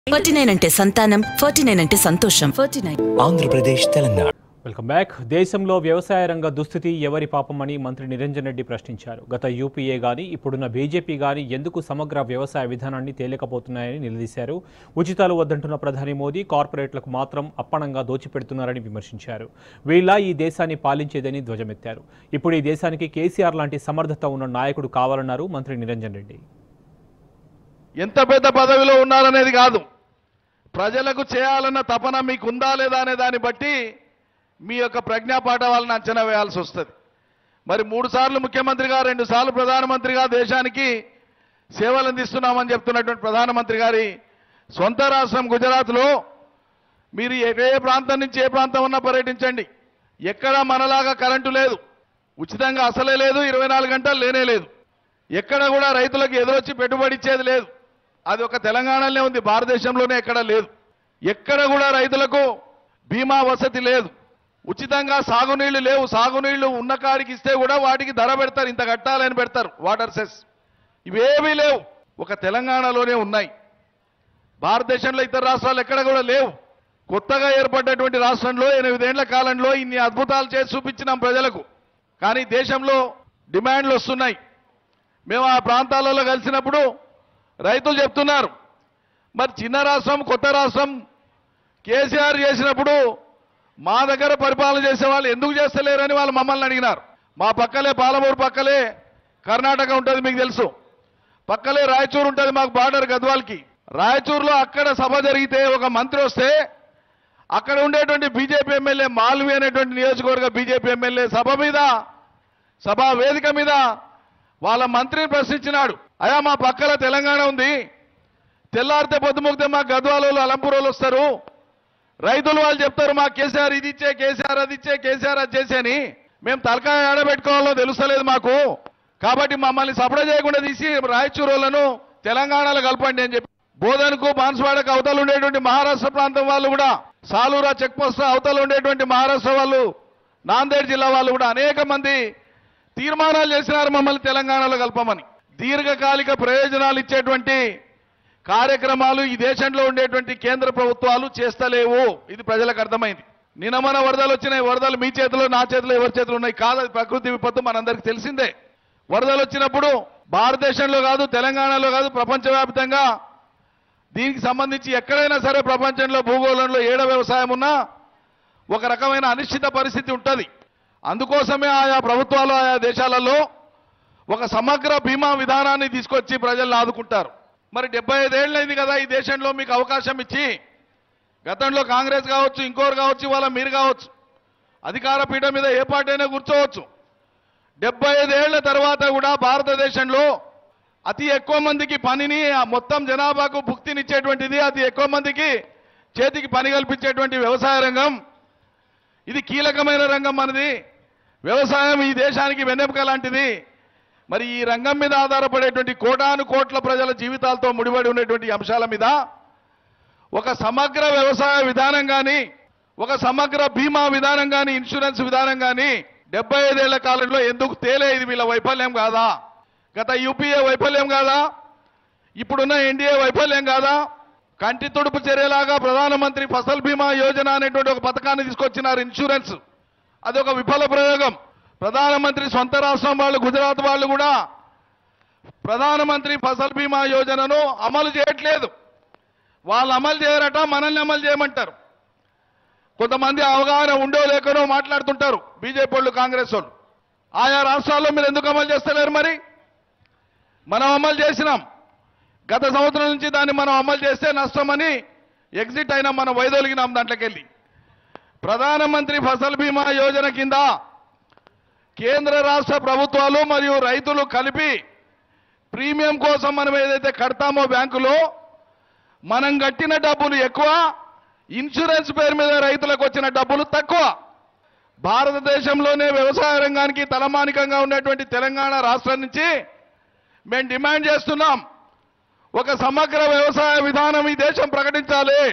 forty nine అంటే సంతానం forty nine అంటే సంతోషం forty nine Andhra Pradesh Telangana welcome back దేశంలో వ్యవసాయ రంగ దుస్థితి ఎవరి పాపమని మంత్రి నిరంజన్ రెడ్డి ప్రశ్నించారు గత యూపీఏ గాని ఇప్పుడున్న బీజేపీ గాని ఎందుకు సమగ్ర వ్యవసాయ విధానాన్ని తేలేకపోతున్నాయని నిలదీశారు ఉచితాలు వద్దంటున్న ప్రధాని మోదీ కార్పొరేట్లకు మాత్రం అప్పణంగా దోచిపెడుతున్నారని విమర్శించారు వీళ్ళ ఈ దేశాన్ని పాలించేదని ధ్వజమెత్తారు ఇప్పుడు ఈ దేశానికి కేసీఆర్ లాంటి సమర్థత ఉన్న నాయకుడు కావాలన్నారు మంత్రి నిరంజన్ రెడ్డి ఎంత పెద్ద పదవిలో ఉన్నారనేది కాదు ప్రజలకు చేయాలన్న తపన మీకు ఉందా లేదా అనే దాన్ని బట్టి మీ యొక్క ప్రజ్ఞాపాఠవాలను అంచనా వేయాల్సి వస్తుంది మరి మూడు సార్లు ముఖ్యమంత్రిగా రెండు సార్లు ప్రధానమంత్రిగా దేశానికి సేవలు అందిస్తున్నామని చెప్తున్నటువంటి ప్రధానమంత్రి గారి సొంత రాష్ట్రం గుజరాత్లో మీరు ఏ ఏ ప్రాంతం నుంచి ఏ ప్రాంతం ఉన్నా పర్యటించండి ఎక్కడా మనలాగా కరెంటు లేదు ఉచితంగా అసలే లేదు ఇరవై నాలుగు గంటలు లేనే లేదు ఎక్కడ కూడా రైతులకు ఎదురొచ్చి పెట్టుబడి ఇచ్చేది లేదు అది ఒక తెలంగాణలోనే ఉంది భారతదేశంలోనే ఎక్కడ లేదు ఎక్కడ కూడా రైతులకు బీమా వసతి లేదు ఉచితంగా సాగునీళ్లు లేవు సాగునీళ్లు ఉన్న కాడికి ఇస్తే కూడా వాటికి ధర పెడతారు ఇంత కట్టాలని పెడతారు వాటర్ సెస్ ఇవేమీ లేవు ఒక తెలంగాణలోనే ఉన్నాయి భారతదేశంలో ఇతర రాష్ట్రాలు ఎక్కడ కూడా లేవు కొత్తగా ఏర్పడ్డటువంటి రాష్ట్రంలో ఎనిమిదేళ్ల కాలంలో ఇన్ని అద్భుతాలు చేసి చూపించినాం ప్రజలకు కానీ దేశంలో డిమాండ్లు వస్తున్నాయి మేము ఆ ప్రాంతాలలో కలిసినప్పుడు రైతులు చెప్తున్నారు మరి చిన్న రాష్ట్రం కొత్త రాష్ట్రం కేసీఆర్ చేసినప్పుడు మా దగ్గర పరిపాలన చేసే వాళ్ళు ఎందుకు చేస్తలేరని వాళ్ళు మమ్మల్ని అడిగినారు మా పక్కలే పాలమూరు పక్కలే కర్ణాటక ఉంటుంది మీకు తెలుసు పక్కలే రాయచూరు ఉంటుంది మాకు బార్డర్ గద్వాల్కి రాయచూరులో అక్కడ సభ జరిగితే ఒక మంత్రి వస్తే అక్కడ ఉండేటువంటి బీజేపీ ఎమ్మెల్యే మాల్వి అనేటువంటి నియోజకవర్గ బీజేపీ ఎమ్మెల్యే సభ మీద సభా వేదిక మీద వాళ్ళ మంత్రిని ప్రశ్నించినాడు అయా మా పక్కల తెలంగాణ ఉంది తెల్లారితే పొద్దుముక్తే మా గద్వాలలో అలంపూరోలు వస్తారు రైతులు వాళ్ళు చెప్తారు మా కేసీఆర్ ఇది ఇచ్చే కేసీఆర్ అది ఇచ్చే కేసీఆర్ అది చేసేని మేము తలకాయ ఆడబెట్టుకోవాలో తెలుస్తలేదు మాకు కాబట్టి మమ్మల్ని సపడ చేయకుండా తీసి రాయచూరులను తెలంగాణలో కలపండి అని చెప్పి బోధనకు బాన్స్వాడకు అవతల ఉండేటువంటి మహారాష్ట్ర ప్రాంతం వాళ్ళు కూడా సాలూరా చెక్ పోస్ట్ అవతల ఉండేటువంటి మహారాష్ట్ర వాళ్ళు నాందేడ్ జిల్లా వాళ్ళు కూడా అనేక మంది తీర్మానాలు చేసినారు మమ్మల్ని తెలంగాణలో కలపమని దీర్ఘకాలిక ప్రయోజనాలు ఇచ్చేటువంటి కార్యక్రమాలు ఈ దేశంలో ఉండేటువంటి కేంద్ర ప్రభుత్వాలు చేస్తలేవు ఇది ప్రజలకు అర్థమైంది నిన్న మన వరదలు వచ్చినాయి వరదలు మీ చేతిలో నా చేతిలో ఎవరి చేతిలో ఉన్నాయి కాదు అది ప్రకృతి విపత్తు మనందరికీ తెలిసిందే వరదలు వచ్చినప్పుడు భారతదేశంలో కాదు తెలంగాణలో కాదు ప్రపంచవ్యాప్తంగా దీనికి సంబంధించి ఎక్కడైనా సరే ప్రపంచంలో భూగోళంలో ఏడ వ్యవసాయం ఉన్నా ఒక రకమైన అనిశ్చిత పరిస్థితి ఉంటుంది అందుకోసమే ఆయా ప్రభుత్వాలు ఆయా దేశాలలో ఒక సమగ్ర బీమా విధానాన్ని తీసుకొచ్చి ప్రజలను ఆదుకుంటారు మరి డెబ్బై ఐదేళ్ళైంది కదా ఈ దేశంలో మీకు అవకాశం ఇచ్చి గతంలో కాంగ్రెస్ కావచ్చు ఇంకోరు కావచ్చు ఇవాళ మీరు కావచ్చు అధికార పీఠం మీద ఏ పార్టీ అయినా కూర్చోవచ్చు డెబ్బై ఐదేళ్ల తర్వాత కూడా భారతదేశంలో అతి ఎక్కువ మందికి పనిని ఆ మొత్తం జనాభాకు భుక్తినిచ్చేటువంటిది అతి ఎక్కువ మందికి చేతికి పని కల్పించేటువంటి వ్యవసాయ రంగం ఇది కీలకమైన రంగం మనది వ్యవసాయం ఈ దేశానికి వెన్నెముక లాంటిది మరి ఈ రంగం మీద ఆధారపడేటువంటి కోటాను కోట్ల ప్రజల జీవితాలతో ముడిపడి ఉన్నటువంటి అంశాల మీద ఒక సమగ్ర వ్యవసాయ విధానం కానీ ఒక సమగ్ర బీమా విధానం కానీ ఇన్సూరెన్స్ విధానం కానీ డెబ్బై ఐదేళ్ల కాలంలో ఎందుకు తేలే ఇది వీళ్ళ వైఫల్యం కాదా గత యూపీఏ వైఫల్యం కాదా ఇప్పుడున్న ఎన్డీఏ వైఫల్యం కాదా కంటి తుడుపు చర్యలాగా ప్రధానమంత్రి ఫసల్ బీమా యోజన అనేటువంటి ఒక పథకాన్ని తీసుకొచ్చినారు ఇన్సూరెన్స్ అది ఒక విఫల ప్రయోగం ప్రధానమంత్రి సొంత రాష్ట్రం వాళ్ళు గుజరాత్ వాళ్ళు కూడా ప్రధానమంత్రి ఫసల్ బీమా యోజనను అమలు చేయట్లేదు వాళ్ళు అమలు చేయరట మనల్ని అమలు చేయమంటారు కొంతమంది అవగాహన ఉండో లేకనో మాట్లాడుతుంటారు బీజేపీ వాళ్ళు కాంగ్రెస్ వాళ్ళు ఆయా రాష్ట్రాల్లో మీరు ఎందుకు అమలు చేస్తలేరు మరి మనం అమలు చేసినాం గత సంవత్సరం నుంచి దాన్ని మనం అమలు చేస్తే నష్టమని ఎగ్జిట్ అయినా మనం వైదొలిగినాం దాంట్లోకి వెళ్ళి ప్రధానమంత్రి ఫసల్ బీమా యోజన కింద కేంద్ర రాష్ట్ర ప్రభుత్వాలు మరియు రైతులు కలిపి ప్రీమియం కోసం మనం ఏదైతే కడతామో బ్యాంకులో మనం కట్టిన డబ్బులు ఎక్కువ ఇన్సూరెన్స్ పేరు మీద రైతులకు వచ్చిన డబ్బులు తక్కువ భారతదేశంలోనే వ్యవసాయ రంగానికి తలమానికంగా ఉన్నటువంటి తెలంగాణ రాష్ట్రం నుంచి మేము డిమాండ్ చేస్తున్నాం ఒక సమగ్ర వ్యవసాయ విధానం ఈ దేశం ప్రకటించాలి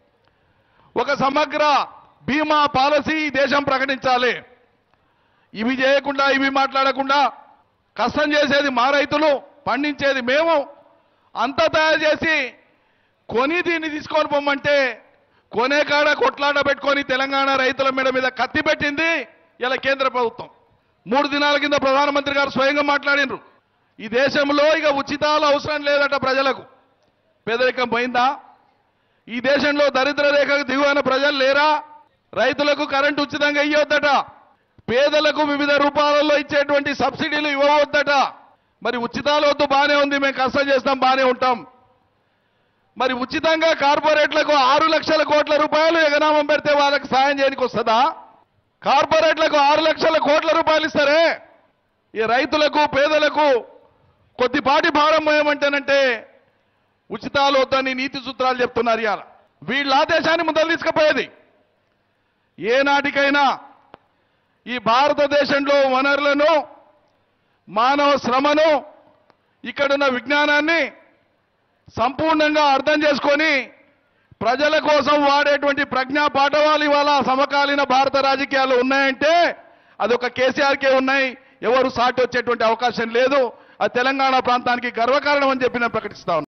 ఒక సమగ్ర బీమా పాలసీ ఈ దేశం ప్రకటించాలి ఇవి చేయకుండా ఇవి మాట్లాడకుండా కష్టం చేసేది మా రైతులు పండించేది మేము అంతా తయారు చేసి కొని దీన్ని తీసుకొని పొమ్మంటే కొనే కాడ కొట్లాట పెట్టుకొని తెలంగాణ రైతుల మీద మీద కత్తి పెట్టింది ఇలా కేంద్ర ప్రభుత్వం మూడు దినాల కింద ప్రధానమంత్రి గారు స్వయంగా మాట్లాడినరు ఈ దేశంలో ఇక ఉచితాలు అవసరం లేదట ప్రజలకు పేదరికం పోయిందా ఈ దేశంలో దరిద్ర రేఖకు దిగువన ప్రజలు లేరా రైతులకు కరెంటు ఉచితంగా ఇవ్వద్దట పేదలకు వివిధ రూపాలలో ఇచ్చేటువంటి సబ్సిడీలు ఇవ్వవద్దట మరి ఉచితాలు వద్దు బానే ఉంది మేము కష్టం చేస్తాం బానే ఉంటాం మరి ఉచితంగా కార్పొరేట్లకు ఆరు లక్షల కోట్ల రూపాయలు ఎగనామం పెడితే వాళ్ళకి సాయం చేయడానికి వస్తుందా కార్పొరేట్లకు ఆరు లక్షల కోట్ల రూపాయలు ఇస్తారే ఈ రైతులకు పేదలకు కొద్దిపాటి భారం పోయమంటేనంటే ఉచితాలు వద్దని నీతి సూత్రాలు చెప్తున్నారు ఇవాళ వీళ్ళ ఆదేశాన్ని ముందలు తీసుకుపోయేది ఏనాటికైనా ఈ భారతదేశంలో వనరులను మానవ శ్రమను ఇక్కడున్న విజ్ఞానాన్ని సంపూర్ణంగా అర్థం చేసుకొని ప్రజల కోసం వాడేటువంటి ప్రజ్ఞా పాఠవాలు ఇవాళ సమకాలీన భారత రాజకీయాలు ఉన్నాయంటే అదొక కేసీఆర్కే ఉన్నాయి ఎవరు సాటి వచ్చేటువంటి అవకాశం లేదు అది తెలంగాణ ప్రాంతానికి గర్వకారణం అని చెప్పి నేను ప్రకటిస్తా ఉన్నాను